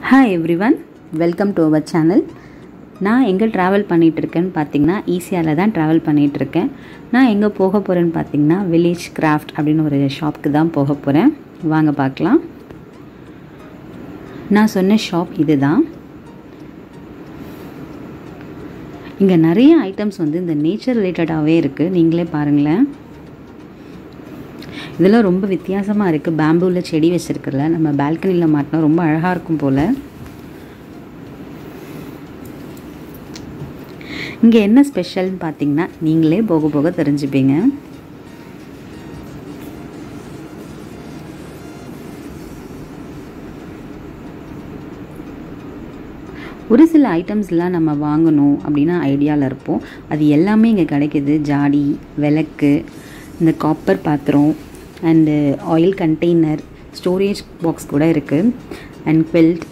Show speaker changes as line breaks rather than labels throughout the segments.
hi everyone welcome to our channel நான் எங்கே travel பண்ணிகிட்ருக்கேன்னு பார்த்தீங்கன்னா ஈஸியாவில் தான் ட்ராவல் பண்ணிகிட்ருக்கேன் நான் எங்கே போக போகிறேன்னு பார்த்தீங்கன்னா வில்லேஜ் கிராஃப்ட் அப்படின்னு ஒரு ஷாப்புக்கு தான் போக போகிறேன் வாங்க பார்க்கலாம் நான் சொன்ன ஷாப் இது தான் இங்கே நிறைய ஐட்டம்ஸ் வந்து இந்த நேச்சர் ரிலேட்டடாகவே இருக்குது நீங்களே பாருங்களேன் இதெல்லாம் ரொம்ப வித்தியாசமாக இருக்குது பேம்பூவில் செடி வச்சுருக்குறல நம்ம பால்கனியில் மாட்டினா ரொம்ப அழகாக இருக்கும் போல் இங்கே என்ன ஸ்பெஷல்னு பார்த்தீங்கன்னா நீங்களே போக போக தெரிஞ்சுப்பீங்க ஒரு சில ஐட்டம்ஸ்லாம் நம்ம வாங்கணும் அப்படின்னு ஐடியாவில் இருப்போம் அது எல்லாமே இங்கே கிடைக்கிது ஜாடி விளக்கு இந்த காப்பர் பாத்திரம் and oil container storage box கூட இருக்குது அண்ட் குவெல்ட்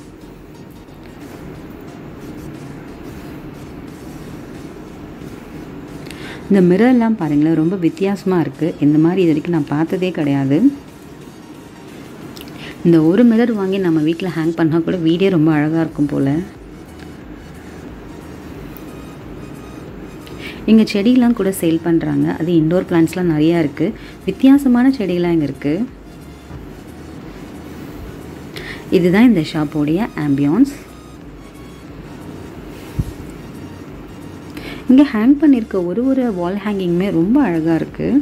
இந்த மிரர்லாம் பாருங்களேன் ரொம்ப வித்தியாசமாக இருக்குது இந்த மாதிரி இது வரைக்கும் நான் பார்த்ததே கிடையாது இந்த ஒரு மிரர் வாங்கி நம்ம வீட்டில் ஹேங் பண்ணால் கூட வீடே ரொம்ப அழகாக இருக்கும் போல் இங்கே செடியெலாம் கூட சேல் பண்ணுறாங்க அது இண்டோர் பிளான்ட்ஸ்லாம் நிறையா இருக்குது வித்தியாசமான செடியெலாம் இங்கே இருக்குது இதுதான் இந்த ஷாப்போடைய ஆம்பியான்ஸ் இங்கே ஹேங் பண்ணியிருக்க ஒரு ஒரு வால் ஹேங்கிங்குமே ரொம்ப அழகாக இருக்குது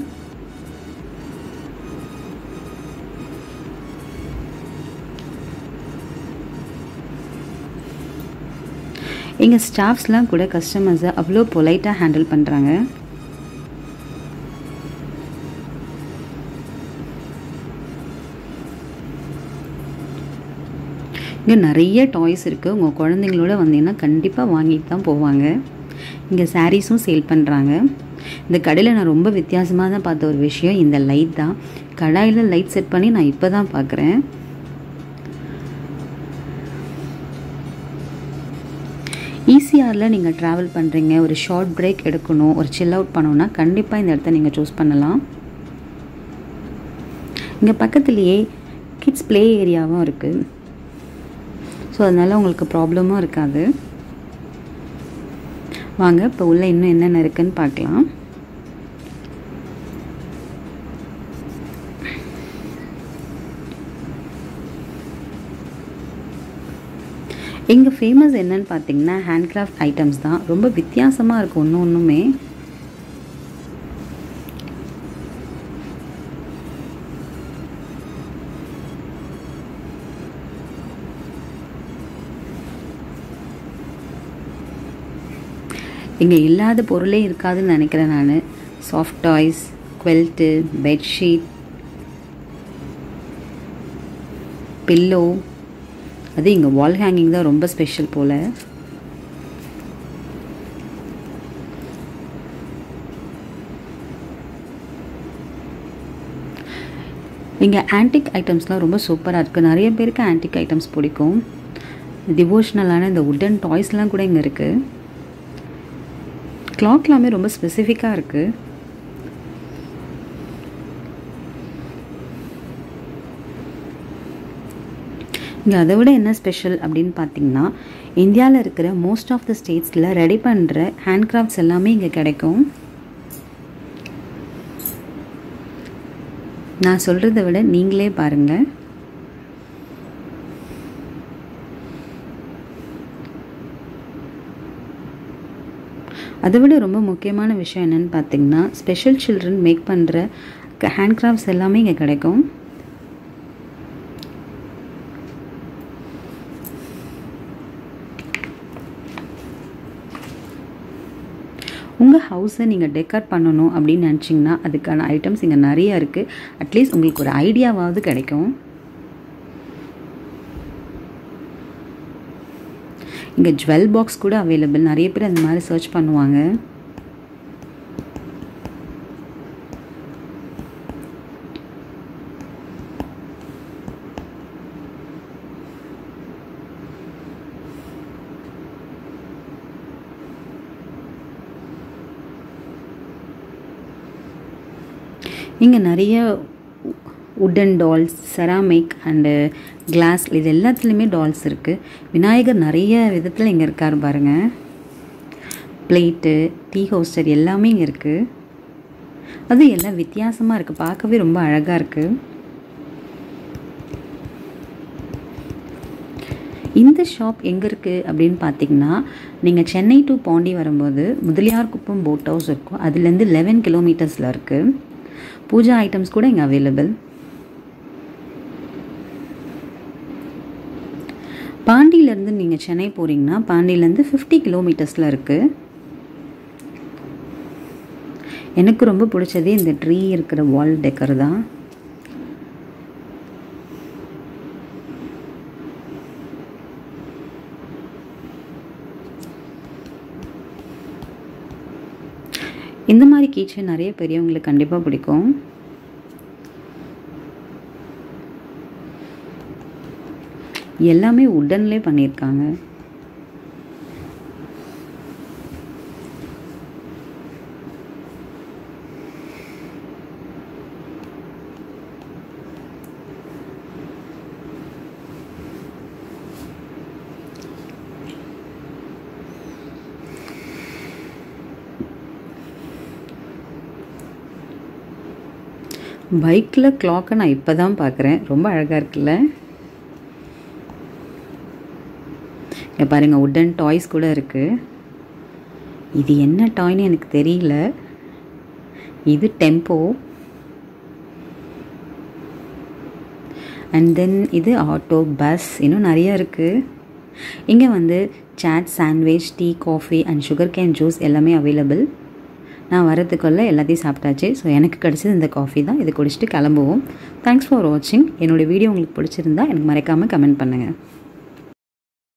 எங்கள் ஸ்டாஃப்ஸ்லாம் கூட கஸ்டமர்ஸை அவ்வளோ பொலைட்டாக ஹேண்டில் பண்ணுறாங்க இங்கே நிறைய டாய்ஸ் இருக்குது உங்கள் குழந்தைங்களோட வந்தீங்கன்னா கண்டிப்பாக வாங்கிட்டு தான் போவாங்க இங்கே சாரீஸும் சேல் பண்ணுறாங்க இந்த கடையில் நான் ரொம்ப வித்தியாசமாக தான் பார்த்த ஒரு விஷயம் இந்த லைட் தான் கடாயில் லைட் செட் பண்ணி நான் இப்போ தான் பார்க்குறேன் ஈசிஆரில் நீங்கள் ட்ராவல் பண்ணுறீங்க ஒரு ஷார்ட் பிரேக் எடுக்கணும் ஒரு சில் அவுட் பண்ணணுன்னா கண்டிப்பாக இந்த இடத்த நீங்கள் சூஸ் பண்ணலாம் இங்கே பக்கத்துலேயே கிட்ஸ் ப்ளே ஏரியாவும் இருக்குது ஸோ அதனால் உங்களுக்கு ப்ராப்ளமும் இருக்காது வாங்க இப்போ உள்ளே இன்னும் என்னென்ன இருக்குன்னு பார்க்கலாம் எங்கள் ஃபேமஸ் என்னன்னு பார்த்தீங்கன்னா ஹேண்ட்கிராஃப்ட் ஐட்டம்ஸ் தான் ரொம்ப வித்தியாசமாக இருக்கும் ஒன்று ஒன்றுமே இங்கே இல்லாத பொருளே இருக்காதுன்னு நினைக்கிறேன் நான் soft toys quilt bedsheet pillow அது இங்கே வால் ஹேங்கிங் தான் ரொம்ப ஸ்பெஷல் போல் இங்கே ஆன்டிக் ஐட்டம்ஸ்லாம் ரொம்ப சூப்பராக இருக்குது நிறைய பேருக்கு ஆன்டிக் ஐட்டம்ஸ் பிடிக்கும் டிவோஷ்னலான இந்த உட்டன் டாய்ஸ்லாம் கூட இங்கே இருக்குது கிளாக்லாமே ரொம்ப ஸ்பெசிஃபிக்காக இருக்குது இங்கே அதை விட என்ன ஸ்பெஷல் அப்படின்னு பார்த்தீங்கன்னா இந்தியாவில் இருக்கிற மோஸ்ட் ஆஃப் த ஸ்டேட்ஸில் ரெடி பண்ணுற ஹேண்ட்கிராஃப்ட்ஸ் எல்லாமே இங்கே கிடைக்கும் நான் சொல்கிறத விட நீங்களே பாருங்கள் அதை விட ரொம்ப முக்கியமான விஷயம் என்னென்னு பார்த்தீங்கன்னா ஸ்பெஷல் சில்ட்ரன் மேக் பண்ணுற ஹேண்ட்கிராஃப்ட்ஸ் எல்லாமே இங்கே கிடைக்கும் உங்கள் ஹவுஸை நீங்கள் டெக்கர் பண்ணணும் அப்படின்னு நினச்சிங்கன்னா அதுக்கான ஐட்டம்ஸ் இங்கே நிறையா இருக்குது அட்லீஸ்ட் உங்களுக்கு ஒரு ஐடியாவாவது கிடைக்கும் இங்கே ஜுவல் பாக்ஸ் கூட அவைலபிள் நிறைய பேர் அந்த மாதிரி சர்ச் பண்ணுவாங்க இங்கே நிறைய wooden dolls ceramic and glass இது எல்லாத்துலேயுமே டால்ஸ் இருக்குது விநாயகர் நிறைய விதத்தில் இங்கே இருக்கார் பாருங்கள் பிளேட்டு டீ ஹோஸ்டர் எல்லாமே இங்கே இருக்குது அது எல்லாம் வித்தியாசமாக இருக்குது பார்க்கவே ரொம்ப அழகாக இருக்குது இந்த ஷாப் எங்கே இருக்குது அப்படின்னு பார்த்தீங்கன்னா நீங்கள் சென்னை டு பாண்டி வரும்போது முதலியார் குப்பம் போட் ஹவுஸ் இருக்கும் அதுலேருந்து லெவன் கிலோமீட்டர்ஸில் இருக்குது பூஜா ஐட்டம்ஸ் கூட இங்கே அவைலபிள் பாண்டியிலேருந்து நீங்கள் சென்னை போகிறீங்கன்னா பாண்டியிலேருந்து ஃபிஃப்டி கிலோமீட்டர்ஸில் இருக்குது எனக்கு ரொம்ப பிடிச்சதே இந்த ட்ரீ இருக்கிற வால் டெக்கர் தான் இந்த மாதிரி கீச்சன் நிறைய பெரியவங்களுக்கு கண்டிப்பாக பிடிக்கும் எல்லாமே உடன்லே பண்ணியிருக்காங்க பைக்கில் கிளாக்கை நான் இப்போ தான் பார்க்குறேன் ரொம்ப அழகாக இருக்குல்ல இங்கே பாருங்கள் உட்டன் டாய்ஸ் கூட இருக்குது இது என்ன டாய்னு எனக்கு தெரியல இது டெம்போ அண்ட் தென் இது ஆட்டோ பஸ் இன்னும் நிறையா இருக்குது இங்கே வந்து chaat sandwich tea coffee and sugarcane juice எல்லாமே அவைலபிள் நான் வரதுக்குள்ளே எல்லாத்தையும் சாப்பிட்டாச்சு ஸோ எனக்கு கிடச்சது இந்த காஃபி தான் இதை குடிச்சிட்டு கிளம்புவோம் தேங்க்ஸ் ஃபார் வாட்சிங் என்னோடய வீடியோ உங்களுக்கு பிடிச்சிருந்தா எனக்கு மறக்காமல் கமெண்ட் பண்ணுங்கள்